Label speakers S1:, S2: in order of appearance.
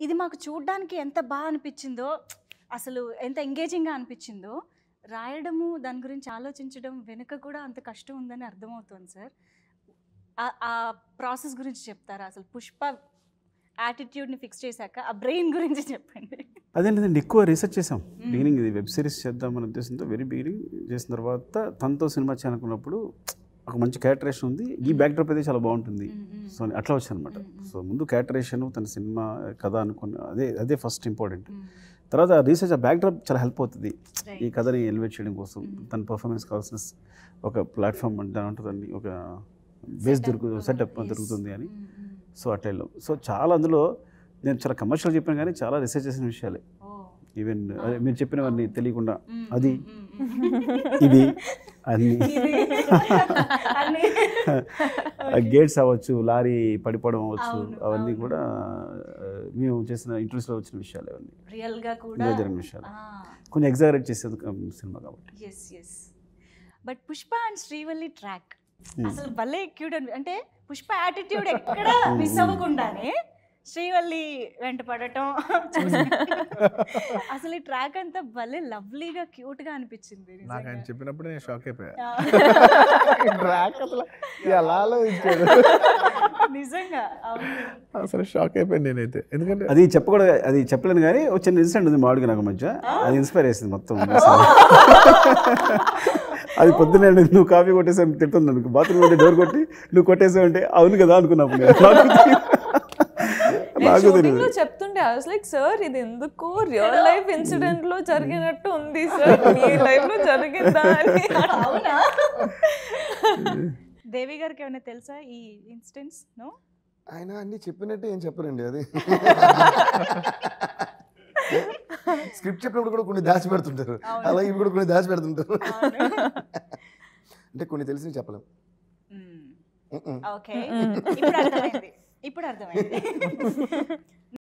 S1: ఇది మాకు చూడడానికి ఎంత బాగా అనిపించిందో అసలు ఎంత ఎంగేజింగ్గా అనిపించిందో రాయడము దాని గురించి ఆలోచించడం వెనుక కూడా అంత కష్టం ఉందని అర్థమవుతుంది సార్ ఆ- ఆ ప్రాసెస్ గురించి చెప్తారా అసలు పుష్ప యాటిట్యూడ్ని ఫిక్స్ చేశాక ఆ బ్రెయిన్ గురించి చెప్పండి
S2: అదేంటంటే ఎక్కువ రీసెర్చ్ చేసాం బిగినింగ్ ఇది వెబ్ సిరీస్ చేద్దామనే ఉద్దేశంతో వెరీ బిగినింగ్ చేసిన తర్వాత తనతో సినిమా చేయాలనుకున్నప్పుడు ఒక మంచి క్యారెక్టరేషన్ ఉంది ఈ బ్యాక్డ్రాప్ అయితే చాలా బాగుంటుంది సో అట్లా వచ్చాను అనమాట సో ముందు క్యారెక్టరేషన్ తన సినిమా కథ అనుకున్న అదే అదే ఫస్ట్ ఇంపార్టెంట్ తర్వాత రీసెర్చ్ ఆ బ్యాక్డ్రాప్ చాలా హెల్ప్ అవుతుంది ఈ కథని ఎలివేట్ చేయడం కోసం తన పర్ఫార్మెన్స్ కావాల్సిన స్- ఒక ప్లాట్ఫామ్ అంటే ఉంటుందండి ఒక బేస్ దొరుకు సెటప్ దొరుకుతుంది అని సో అట్లా వెళ్ళాం సో చాలా అందులో నేను చాలా కమర్షియల్ చెప్పాను కానీ చాలా రీసెర్చ్ చేసిన విషయాలే ఈవెన్ అదే మీరు చెప్పినవన్నీ తెలియకుండా అది ఇది అన్ని గేట్స్ అవ్వచ్చు లారీ పడిపోవడం అవ్వచ్చు
S1: అవును,
S2: అవన్నీ
S1: అవును.
S2: కూడా ఆ, మేము చేసిన ఇంట్రెస్ట్లో వచ్చిన విషయాలు అవన్నీ
S1: రియల్గా కూడా
S2: నిజంగా జరిగిన విషయాలు కొంచెం ఎగ్జాగరేట్ చేసేది సినిమా కాబట్టి
S1: yes yes but Pushpa and Srivalli track
S2: Hmm.
S1: అసలు భలే క్యూట్ అని అంటే పుష్ప యాటిట్యూడ్ ఎక్కడ మిస్ అవ్వకుండానే శ్రీవల్లి వెంట పడటం చూసి- అసలు ఈ ట్రాక్ అంతా భలే లవ్లీగా క్యూట్ గా అనిపించింది
S3: నాకు ఆయన
S1: నిజంగా.
S3: చెప్పినప్పుడు నేను షాక్ అయిపోయా
S1: ఆ,
S3: ట్రాక్ అసలు ఎలా ఆలోచించాడు
S1: నిజంగా అవును
S3: అసలు షాక్ అయిపోయాను నేనైతే ఎందుకంటే
S2: అది చెప్పకూడదు అది చెప్పలేను కానీ ఒక చిన్న ఇన్సిడెంట్ ఉంది మామిడికి నాకు మధ్య అది ఇన్స్పైర్ చేసింది మొత్తం అది పొద్దున్నే నువ్వు కాఫీ కొట్టేసాను తింటుంది అనుకో బాత్రూమ్ ఉంటే డోర్ కొట్టి నువ్వు కొట్టేసావు అంటే అవును కదా అనుకున్నప్పుడు నేను. నాకు తెలియదు. నాకు
S4: షూటింగ్
S2: తెలియదు
S4: లో చెప్తుంటే ఐ వాస్ లైక్ సార్ ఇది ఎందుకు రియల్ లైఫ్ ఇన్సిడెంట్ లో జరిగినట్టు ఉంది సార్ మీ లైఫ్ లో జరిగిందా అని
S1: అవునా దేవి గారికి ఏమైనా తెలుసా ఈ ఇన్సిడెంట్స్ నో
S5: ఆయన అన్ని చెప్పినట్టే ఏం చెప్పరండి అది స్క్రిప్ట్ చెప్పినప్పుడు కూడా కొన్ని దాచి పెడుతుంటారు
S1: అవును.
S5: అలాగే ఇవి కూడా కొన్ని దాచి పెడుతుంటారు అంటే కొన్ని తెలిసి చెప్పలేం Mm-mm.
S1: ఓకే ఇప్పుడు అర్థమైంది ఇప్పుడు అర్థమైంది